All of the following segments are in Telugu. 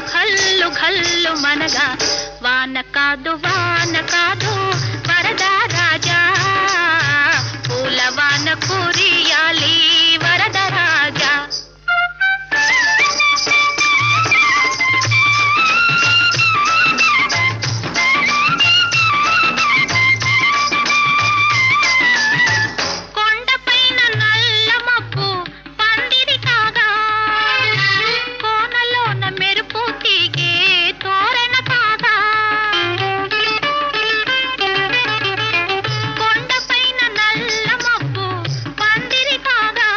ఖల్లు ఖల్లు మనగా వాన కాదు వాన కాదు వరదా రాజా పూల వాన కురియాలి వరద రాజా కొండపైన నల్ల మబ్బు పందిరి కాగా కోనలోన మెరుపు తీగే తోరణ కాగా కొండపైన నల్ల మబ్బు పందిరి కాగా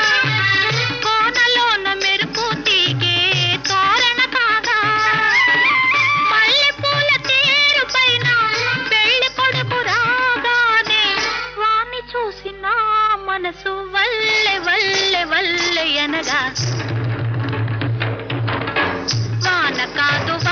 కోనలోన మెరుపు తీగే తోరణ కాగా మల్లెపూల తేరు పైన పెళ్లి కొడుకు రాగానే వాణ్ణి చూసి నా మనసు వల్లె వల్లె వల్లె అనగా వాన కాదు